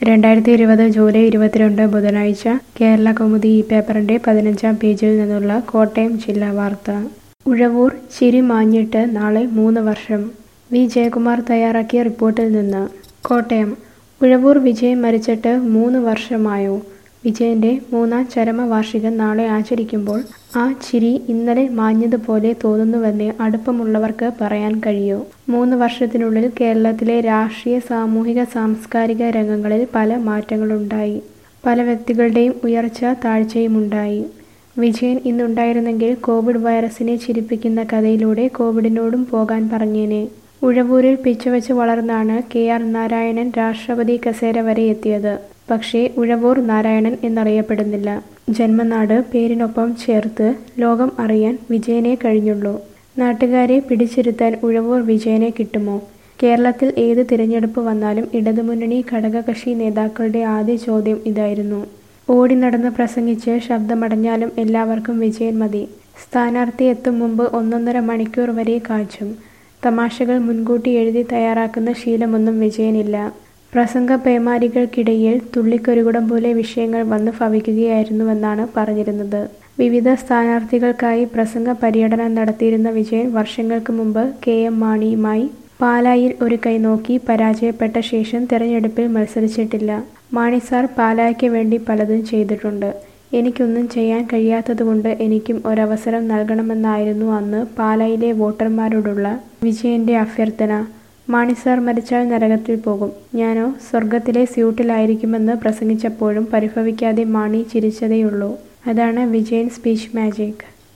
രണ്ടായിരത്തി ഇരുപത് ജൂലൈ ഇരുപത്തിരണ്ട് ബുധനാഴ്ച കേരള കൗമുദി ഈ പേപ്പറിന്റെ പതിനഞ്ചാം പേജിൽ നിന്നുള്ള കോട്ടയം ജില്ലാ വാർത്ത ഉഴവൂർ ചിരി മാഞ്ഞിട്ട് നാളെ മൂന്ന് വർഷം വി ജയകുമാർ തയ്യാറാക്കിയ റിപ്പോർട്ടിൽ നിന്ന് കോട്ടയം ഉഴവൂർ വിജയൻ മരിച്ചിട്ട് മൂന്ന് വർഷമായോ വിജയന്റെ മൂന്നാം ചരമവാർഷികം നാളെ ആചരിക്കുമ്പോൾ ആ ചിരി ഇന്നലെ മാഞ്ഞതുപോലെ തോന്നുന്നുവെന്നേ അടുപ്പമുള്ളവർക്ക് പറയാൻ കഴിയൂ മൂന്ന് വർഷത്തിനുള്ളിൽ കേരളത്തിലെ രാഷ്ട്രീയ സാമൂഹിക സാംസ്കാരിക രംഗങ്ങളിൽ പല മാറ്റങ്ങളുണ്ടായി പല വ്യക്തികളുടെയും ഉയർച്ച താഴ്ചയുമുണ്ടായി വിജയൻ ഇന്നുണ്ടായിരുന്നെങ്കിൽ കോവിഡ് വൈറസിനെ ചിരിപ്പിക്കുന്ന കഥയിലൂടെ കോവിഡിനോടും പോകാൻ പറഞ്ഞേനെ ഉഴവൂരിൽ പിച്ചവെച്ച് വളർന്നാണ് കെ ആർ നാരായണൻ രാഷ്ട്രപതി കസേര വരെ എത്തിയത് പക്ഷേ ഉഴവൂർ നാരായണൻ എന്നറിയപ്പെടുന്നില്ല ജന്മനാട് പേരിനൊപ്പം ചേർത്ത് ലോകം അറിയാൻ വിജയനെ കഴിഞ്ഞുള്ളൂ നാട്ടുകാരെ പിടിച്ചിരുത്താൻ ഉഴവൂർ വിജയനെ കിട്ടുമോ കേരളത്തിൽ ഏത് തിരഞ്ഞെടുപ്പ് വന്നാലും ഇടതുമുന്നണി ഘടകകക്ഷി നേതാക്കളുടെ ആദ്യ ചോദ്യം ഇതായിരുന്നു ഓടി നടന്ന് പ്രസംഗിച്ച് ശബ്ദമടഞ്ഞാലും എല്ലാവർക്കും വിജയൻ മതി സ്ഥാനാർത്ഥി എത്തും മുമ്പ് ഒന്നൊന്നര മണിക്കൂർ വരെ കാച്ചും തമാശകൾ മുൻകൂട്ടി എഴുതി തയ്യാറാക്കുന്ന ശീലമൊന്നും വിജയനില്ല പ്രസംഗ പേമാരികൾക്കിടയിൽ തുള്ളിക്കൊരുകുടം പോലെ വിഷയങ്ങൾ വന്ന് ഭവിക്കുകയായിരുന്നുവെന്നാണ് പറഞ്ഞിരുന്നത് വിവിധ സ്ഥാനാർത്ഥികൾക്കായി പ്രസംഗ പര്യടനം നടത്തിയിരുന്ന വിജയൻ വർഷങ്ങൾക്ക് മുമ്പ് കെ എം മാണിയുമായി പാലായിൽ ഒരു കൈ നോക്കി പരാജയപ്പെട്ട ശേഷം തെരഞ്ഞെടുപ്പിൽ മത്സരിച്ചിട്ടില്ല മാണി സാർ പാലായ്ക്ക് വേണ്ടി പലതും ചെയ്തിട്ടുണ്ട് എനിക്കൊന്നും ചെയ്യാൻ കഴിയാത്തതുകൊണ്ട് എനിക്കും ഒരവസരം നൽകണമെന്നായിരുന്നു അന്ന് പാലായിലെ വോട്ടർമാരോടുള്ള വിജയന്റെ അഭ്യർത്ഥന മാണി സാർ മരിച്ചാൽ നരകത്തിൽ പോകും ഞാനോ സ്വർഗത്തിലെ സ്യൂട്ടിലായിരിക്കുമെന്ന് പ്രസംഗിച്ചപ്പോഴും പരിഭവിക്കാതെ മാണി ചിരിച്ചതേയുള്ളൂ അതാണ് വിജയൻ സ്പീച്ച് മാജിക്